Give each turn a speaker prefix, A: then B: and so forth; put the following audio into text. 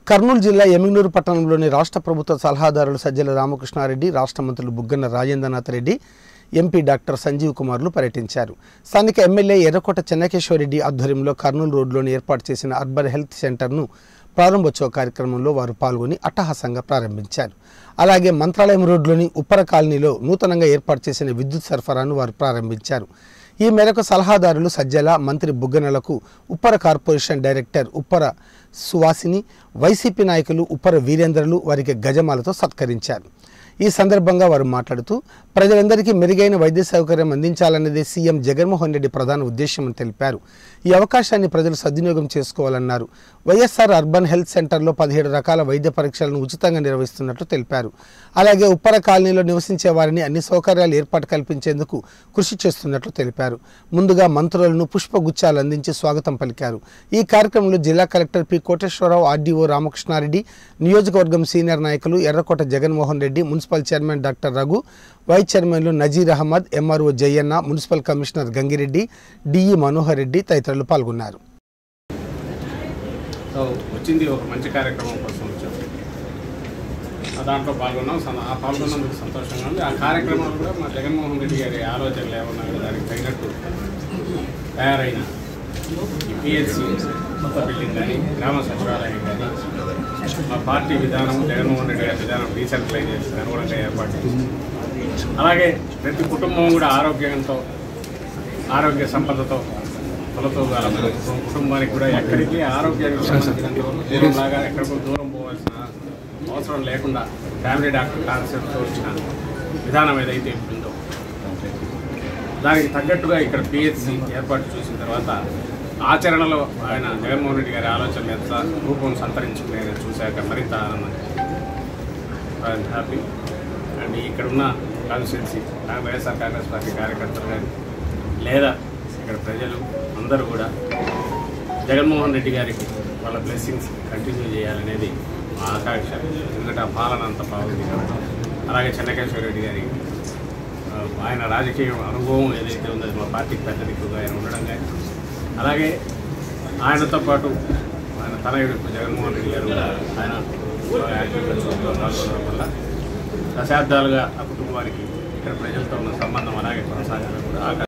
A: కర్నూలు జిల్లా ఎమిగ్నూరు పట్టణంలోని రాష్ట్ర ప్రభుత్వ సలహాదారులు సజ్జల రామకృష్ణారెడ్డి రాష్ట్ర మంత్రులు బుగ్గన రాజేంద్రనాథ్ రెడ్డి ఎంపీ డాక్టర్ సంజీవ్ కుమార్లు పర్యటించారు స్థానిక ఎమ్మెల్యే ఎర్రకోట చెన్నకేశ్వరరెడ్డి ఆధ్వర్యంలో కర్నూలు రోడ్లోని ఏర్పాటు చేసిన అర్బన్ హెల్త్ సెంటర్ను ప్రారంభోత్సవ కార్యక్రమంలో వారు పాల్గొని అట్టహాసంగా ప్రారంభించారు అలాగే మంత్రాలయం రోడ్లోని ఉప్పర కాలనీలో నూతనంగా ఏర్పాటు చేసిన విద్యుత్ సరఫరాను వారు ప్రారంభించారు ఈ మేరకు సలహాదారులు సజ్జల మంత్రి బుగ్గనలకు Uppara corporation director Uppara Suvasini YCP నాయకులు ఉప్పర వీరేంద్రలు వారికి గజమాలతో సత్కరించారు ఈ సందర్భంగా వారు మాట్లాడుతూ ప్రజలందరికీ మెరుగైన వైద్య సౌకర్యం అందించాలన్నదే సీఎం జగన్మోహన్ రెడ్డి ప్రధాన ఉద్దేశమని తెలిపారు ఈ అవకాశాన్ని ప్రజలు సద్వినియోగం చేసుకోవాలన్నారు వైఎస్ఆర్ అర్బన్ హెల్త్ సెంటర్లో పదిహేడు రకాల వైద్య పరీక్షలను ఉచితంగా నిర్వహిస్తున్నట్లు తెలిపారు అలాగే ఉప్పర కాలనీలో నివసించే వారిని అన్ని సౌకర్యాలు ఏర్పాటు కల్పించేందుకు కృషి చేస్తున్నట్లు తెలిపారు ముందుగా మంత్రులను పుష్పగుచ్చాలు అందించి స్వాగతం పలికారు ఈ కార్యక్రమంలో జిల్లా collector P Koteswara Rao RDO Ramakrishna Reddy నియోజకవర్గం సీనియర్ నాయకులు Errakota Jaganmohan Reddy municipal chairman doctor Raghu vice చైర్మన్లు Nazir Ahmed MRO Jayanna municipal commissioner Gangireddy DE Manohar Reddy తదితరులు పాల్గొన్నారు
B: సో వచ్చింది ఒక మంచి కార్యక్రమం కోసం వచ్చాం ఆ దాంట్లో పాల్గొన్నాం సన- ఆ పాల్గొన్నందుకు సంతోషంగా ఉంది ఆ కార్యక్రమంలో కూడా మా జగన్మోహన్ రెడ్డి గారి ఆలోచనలు ఏమన్నా కూడా దానికి తగినట్టు తయారైన ఈ పిహెచ్సి కొత్త బిల్డింగ్ కానీ గ్రామ సచివాలయం కానీ మా పార్టీ విధానం జగన్మోహన్ రెడ్డి గారి విధానం డీసెంట్రలైజేషన్ అనుగుణంగా ఏర్పాటు చేసింది అలాగే ప్రతి కుటుంబం కూడా ఆరోగ్యంతో ఆరోగ్య సంపదతో తొలతో కుటుంబానికి కూడా ఎక్కడికి ఆరోగ్యానికి సంబంధించినంత వరకు దూరంలాగా ఎక్కడికో దూరం పోవాల్సిన అవసరం లేకుండా ఫ్యామిలీ డాక్టర్ కాన్సెప్ట్తో వచ్చిన విధానం ఏదైతే ఉందో దానికి తగ్గట్టుగా ఇక్కడ పిహెచ్సి ఏర్పాటు చేసిన తర్వాత ఆచరణలో ఆయన జగన్మోహన్ రెడ్డి గారి ఆలోచనలు ఎంత రూపం సంతరించుకున్నాయని చూశాక మరింత ఆనందం ఐఎమ్ హ్యాపీ అండ్ ఇక్కడ ఉన్న కాన్స్టిట్యున్సీ వైఎస్ఆర్ కాంగ్రెస్ పార్టీ కార్యకర్తలు కానీ లేదా ఇక్కడ ప్రజలు అందరూ కూడా జగన్మోహన్ రెడ్డి గారికి వాళ్ళ బ్లెస్సింగ్స్ కంటిన్యూ చేయాలనేది మా ఆకాంక్ష ఎందుకంటే ఆ పాలన అంత బాగుంది కాబట్టి అలాగే చెన్నకేశ్వర రెడ్డి గారి ఆ, ఆయన రాజకీయ అనుభవం ఏదైతే ఉందో అది మా పార్టీకి పెద్ద దిక్కుగా ఆయన ఉండడం కానీ అలాగే ఆయనతో పాటు ఆయన తనయుడు జగన్మోహన్ రెడ్డి గారు కూడా ఆయన యాక్టివ్గా చురుకుగా పాల్గొనడం వల్ల దశాబ్దాలుగా ఆ కుటుంబానికి ఇక్కడ ప్రజలతో ఉన్న సంబంధం అలాగే కొనసాగాలని కూడా ఆకాంక్ష